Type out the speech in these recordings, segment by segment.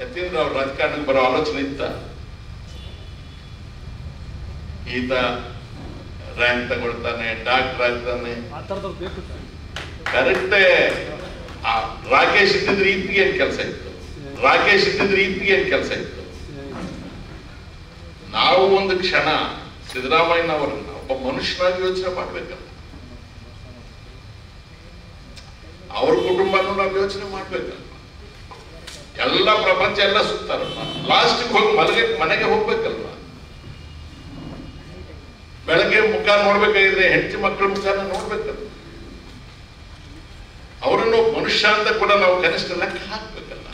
ಯತೀಂದ್ರ ಅವ್ರ ರಾಜಕಾರಣಕ್ಕೆ ಬರೋ ಆಲೋಚನೆ ಇತ್ತ ಈತ ರ್ಯಾಂಕ್ ತಗೊಳ್ತಾನೆ ಡಾಕ್ಟರ್ ಆಗ್ತಾನೆ ಆ ಥರದವ್ರು ಬೇಕು ಸರ್ ಕರೆಕ್ಟೇ ಆ ರಾಕೇಶ್ ಇದ್ದಿದ್ರೆ ಈತಿಗೆ ಏನ್ ಕೆಲಸ ಇತ್ತು ರಾಕೇಶ್ ಇದ್ದಿದ್ರೆ ಈತಿಗೆ ಏನ್ ಕೆಲಸ ಇತ್ತು ನಾವು ಒಂದು ಕ್ಷಣ ಸಿದ್ದರಾಮಯ್ಯನವರನ್ನ ಒಬ್ಬ ಮನುಷ್ಯನಾಗಿ ಯೋಚನೆ ಮಾಡ್ಬೇಕಲ್ಲ ಅವ್ರ ಕುಟುಂಬನೂ ನಾವು ಯೋಚನೆ ಮಾಡ್ಬೇಕಲ್ಲ ಎಲ್ಲ ಪ್ರಪಂಚ ಎಲ್ಲ ಸುತ್ತಾರಲ್ಲ ಲಾಸ್ಟಿಗೆ ಹೋಗಿ ಮಲಗೆ ಮನೆಗೆ ಹೋಗ್ಬೇಕಲ್ವಾ ಬೆಳಗ್ಗೆ ಮುಖ ನೋಡ್ಬೇಕಾಗಿದ್ರೆ ಹೆಂಡತಿ ಮಕ್ಕಳ ಮುಖನ ನೋಡ್ಬೇಕಲ್ಲ ಅವರನ್ನು ಮನುಷ್ಯ ಅಂತ ಕೂಡ ನಾವು ಕನಿಷ್ಠ ಲೆಕ್ಕ ಹಾಕ್ಬೇಕಲ್ಲ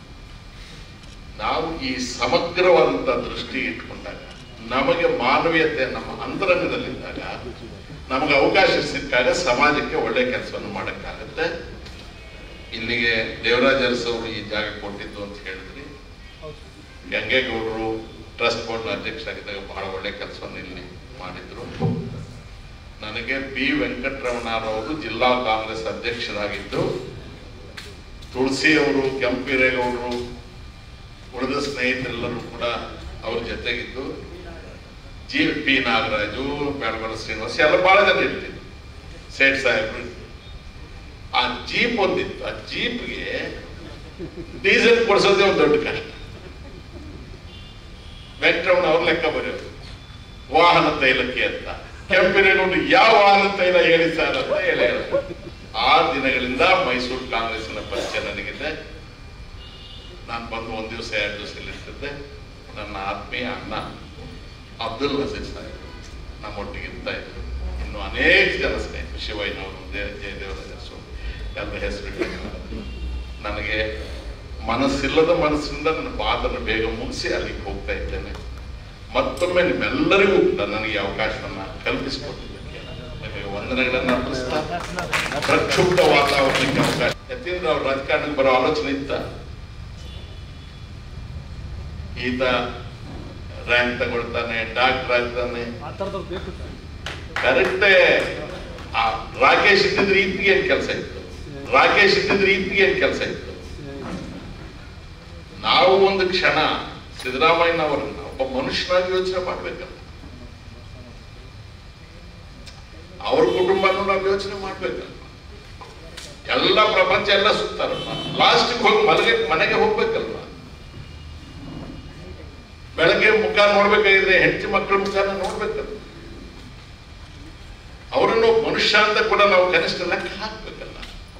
ನಾವು ಈ ಸಮಗ್ರವಾದಂತ ದೃಷ್ಟಿ ಇಟ್ಕೊಂಡಾಗ ನಮಗೆ ಮಾನವೀಯತೆ ನಮ್ಮ ಅಂತರಂಗದಲ್ಲಿದ್ದಾಗ ನಮಗೆ ಅವಕಾಶ ಸಿಕ್ಕಾಗ ಸಮಾಜಕ್ಕೆ ಒಳ್ಳೆ ಕೆಲಸವನ್ನು ಮಾಡಕ್ಕಾಗತ್ತೆ ಇಲ್ಲಿಗೆ ದೇವರಾಜ ಅರಸು ಅವರು ಈ ಜಾಗ ಕೊಟ್ಟಿದ್ದು ಅಂತ ಹೇಳಿದ್ರಿ ಹೌದು ಗಂಗೇಗೌಡರು ಟ್ರಸ್ಟ್ ಬೋರ್ಡ್ ಅಧ್ಯಕ್ಷರಾಗಿದ್ದಾಗ ಬಹಳ ಒಳ್ಳೆ ಕೆಲಸವನ್ನು ಇಲ್ಲಿ ಮಾಡಿದ್ರು ನನಗೆ ಬಿ ವೆಂಕಟರಮಣರವರು ಜಿಲ್ಲಾ ಕಾಂಗ್ರೆಸ್ ಅಧ್ಯಕ್ಷರಾಗಿದ್ದು ತುಳಸಿ ಅವರು ಕೆಂಪೀರೇಗೌಡರು ಉಳಿದ ಸ್ನೇಹಿತರೆಲ್ಲರೂ ಕೂಡ ಅವ್ರ ಜೊತೆಗಿದ್ದು ಜಿ ಪಿ ನಾಗರಾಜು ಬೇಡಗೌಡ ಶ್ರೀನಿವಾಸ ಎಲ್ಲ ಬಹಳ ಜನ ಇರ್ತಿದ್ರು ಸೇಠ್ ಸಾಹೇಬ್ರು ಆ ಜೀಪ್ ಒಂದಿತ್ತು ಆ ಜೀಪ್ಗೆ ಡೀಸೆಲ್ ಕೊಡ್ಸೋದೇ ಒಂದು ದೊಡ್ಡ ಕಷ್ಟ ವೆಂಕಟರಮಣ ಅವ್ರ ಲೆಕ್ಕ ಬರೆಯೋದು ವಾಹನ ತೈಲಕ್ಕೆ ಅಂತ ಕೆಂಪಿನಗೌಡರು ಯಾವ ವಾಹನ ತೈಲ ಹೇಳಿ ಸರ್ ಅಂತ ಹೇಳಿ ಹೇಳೋದು. ಆ ದಿನಗಳಿಂದ ಮೈಸೂರು ಕಾಂಗ್ರೆಸ್ಸಿನ ಪರಿಚಯ ನನಗಿದೆ ನಾನು ಬಂದು ಒಂದ್ ದಿವಸ ಎರಡು ದಿವಸ ಇರ್ತಿದ್ದೆ ನನ್ನ ಆತ್ಮೀಯ ಅಣ್ಣ ಅಬ್ದುಲ್ ನಜೀರ್ ಸಾಹೇಬ್ ನಮ್ಮೊಟ್ಟಿಗೆ ಇರ್ತಾ ಇದ್ರು ಇನ್ನು ಅನೇಕ ಜನ ಸ್ನೇಹಿತರು ಶಿವಯ್ಯನವರು ಜಯ ಜಯದೇವರಾಜ ಸ್ವಾಮಿ ಎಲ್ಲ ಹೆಸರು ನನಗೆ ಮನಸ್ಸಿಲ್ಲದ ಮನಸ್ಸಿನಿಂದ ನನ್ನ ಮಾತನ್ನು ಬೇಗ ಮುಗಿಸಿ ಅಲ್ಲಿಗೆ ಹೋಗ್ತಾ ಇದ್ದೇನೆ ಮತ್ತೊಮ್ಮೆ ನಿಮ್ಮೆಲ್ಲರಿಗೂ ಕೂಡ ನನಗೆ ಈ ಅವಕಾಶವನ್ನ ಕಲ್ಪಿಸಿಕೊಟ್ಟಿದ್ದಕ್ಕೆ ನಿಮಗೆ ವಂದನೆಗಳನ್ನ ಅರ್ಪಿಸ್ತಾ ಪ್ರಕ್ಷುಬ್ಧ ವಾತಾವರಣಕ್ಕೆ ಅವಕಾಶ ಯತೀಂದ್ರ ಅವ್ರ ರಾಜಕಾರಣಕ್ಕೆ ಬರೋ ಆಲೋಚನೆ ಇತ್ತ ಈತ ರ್ಯಾಂಕ್ ತಗೊಳ್ತಾನೆ ಡಾಕ್ಟರ್ ಆಗ್ತಾನೆ ಆ ಥರದವ್ರು ಬೇಕು ಸರ್ ಕರೆಕ್ಟೇ ಆ ರಾಕೇಶ್ ಇದ್ದಿದ್ರೆ ಈತಿಗೆ ಏನ್ ಕೆಲಸ ಇತ್ತು ರಾಕೇಶ್ ಇದ್ದಿದ್ರೆ ಈತಿಗೆ ಏನ್ ಕೆಲಸ ಇತ್ತು ನಾವು ಒಂದು ಕ್ಷಣ ಸಿದ್ದರಾಮಯ್ಯನವರನ್ನ ಒಬ್ಬ ಮನುಷ್ಯನಾಗಿ ಯೋಚನೆ ಮಾಡ್ಬೇಕಲ್ಲ ಅವ್ರ ಕುಟುಂಬನೂ ನಾವು ಯೋಚನೆ ಮಾಡ್ಬೇಕಲ್ಲ ಎಲ್ಲ ಪ್ರಪಂಚ ಎಲ್ಲ ಸುತ್ತಾರಲ್ಲ ಲಾಸ್ಟಿಗೆ ಹೋಗಿ ಮಲಗೆ ಮನೆಗೆ ಹೋಗ್ಬೇಕಲ್ವಾ ಬೆಳಗ್ಗೆ ಮುಖ ನೋಡ್ಬೇಕಾಗಿದ್ರೆ ಹೆಂಡತಿ ಮಕ್ಕಳ ಮುಖನ ನೋಡ್ಬೇಕಲ್ಲ ಅವರನ್ನು ಮನುಷ್ಯ ಅಂತ ಕೂಡ ನಾವು ಕನಿಷ್ಠ ಲೆಕ್ಕ ಹಾಕ್ಬೇಕಲ್ಲ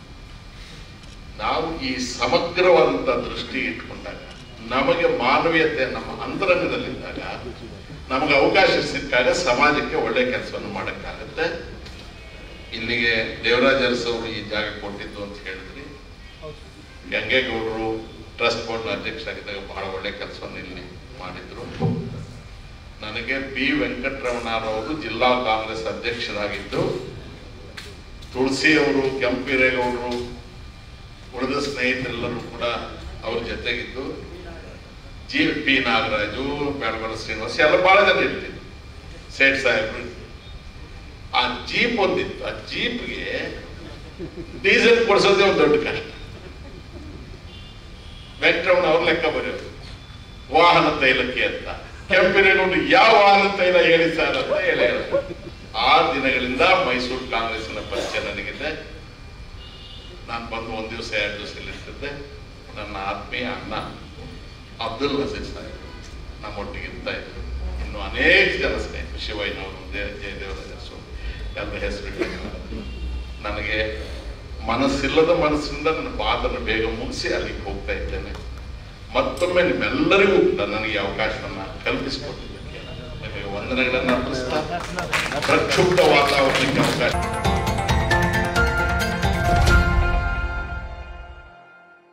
ನಾವು ಈ ಸಮಗ್ರವಾದಂತ ದೃಷ್ಟಿ ಇಟ್ಕೊಂಡಾಗ ನಮಗೆ ಮಾನವೀಯತೆ ನಮ್ಮ ಅಂತರಂಗದಲ್ಲಿದ್ದಾಗ ನಮಗೆ ಅವಕಾಶ ಸಿಕ್ಕಾಗ ಸಮಾಜಕ್ಕೆ ಒಳ್ಳೆ ಕೆಲಸವನ್ನು ಮಾಡಕ್ಕಾಗತ್ತೆ ಇಲ್ಲಿಗೆ ದೇವರಾಜ ಅರಸು ಅವರು ಈ ಜಾಗ ಕೊಟ್ಟಿದ್ದು ಅಂತ ಹೇಳಿದ್ರಿ ಹೌದು ಗಂಗೇಗೌಡರು ಟ್ರಸ್ಟ್ ಬೋರ್ಡ್ ಅಧ್ಯಕ್ಷರಾಗಿದ್ದಾಗ ಬಹಳ ಒಳ್ಳೆ ಕೆಲಸವನ್ನು ಇಲ್ಲಿ ಮಾಡಿದ್ರು ನನಗೆ ಬಿ ವೆಂಕಟರಮಣರವರು ಜಿಲ್ಲಾ ಕಾಂಗ್ರೆಸ್ ಅಧ್ಯಕ್ಷರಾಗಿದ್ದು ತುಳಸಿ ಅವರು ಕೆಂಪೀರೇಗೌಡರು ಉಳಿದ ಸ್ನೇಹಿತರೆಲ್ಲರೂ ಕೂಡ ಅವ್ರ ಜೊತೆಗಿದ್ದು ಜಿ ಪಿ ನಾಗರಾಜು ಬೇಡಗೌಡ ಶ್ರೀನಿವಾಸ ಎಲ್ಲ ಬಹಳ ಜನ ಇರ್ತಿದ್ರು ಸೇಠ್ ಸಾಹೇಬ್ರು ಆ ಜೀಪ್ ಒಂದಿತ್ತು ಆ ಜೀಪ್ಗೆ ಡೀಸೆಲ್ ಕೊಡ್ಸೋದೇ ಒಂದು ದೊಡ್ಡ ಕಷ್ಟ ವೆಂಕಟರಮಣ ಅವ್ರ ಲೆಕ್ಕ ಬರೆಯೋದು ವಾಹನ ತೈಲಕ್ಕೆ ಅಂತ ಕೆಂಪಿನಗೌಡರು ಯಾವ ವಾಹನ ತೈಲ ಹೇಳಿ ಸರ್ ಅಂತ ಹೇಳಿ ಹೇಳೋದು. ಆ ದಿನಗಳಿಂದ ಮೈಸೂರು ಕಾಂಗ್ರೆಸ್ಸಿನ ಪರಿಚಯ ನನಗಿದೆ ನಾನು ಬಂದು ಒಂದ್ ದಿವಸ ಎರಡು ದಿವಸ ಇರ್ತಿದ್ದೆ ನನ್ನ ಆತ್ಮೀಯ ಅಣ್ಣ ಅಬ್ದುಲ್ ನಜೀರ್ ಸಾಹೇಬ್ ನಮ್ಮೊಟ್ಟಿಗೆ ಇರ್ತಾ ಇದ್ರು ಇನ್ನು ಅನೇಕ ಜನ ಸ್ನೇಹಿತರು ಶಿವಯ್ಯನವರು ಜಯ ಜಯದೇವರಾಜ ಸ್ವಾಮಿ ಎಲ್ಲ ಹೆಸರು ನನಗೆ ಮನಸ್ಸಿಲ್ಲದ ಮನಸ್ಸಿನಿಂದ ನನ್ನ ಮಾತನ್ನು ಬೇಗ ಮುಗಿಸಿ ಅಲ್ಲಿಗೆ ಹೋಗ್ತಾ ಇದ್ದೇನೆ ಮತ್ತೊಮ್ಮೆ ನಿಮ್ಮೆಲ್ಲರಿಗೂ ಕೂಡ ನನಗೆ ಈ ಅವಕಾಶವನ್ನ ಕಲ್ಪಿಸಿಕೊಟ್ಟಿದ್ದಕ್ಕೆ ನಿಮಗೆ ವಂದನೆಗಳನ್ನ ಅರ್ಪಿಸ್ತಾ ಪ್ರಕ್ಷುಬ್ಧ ವಾತಾವರಣಕ್ಕೆ ಅವಕಾಶ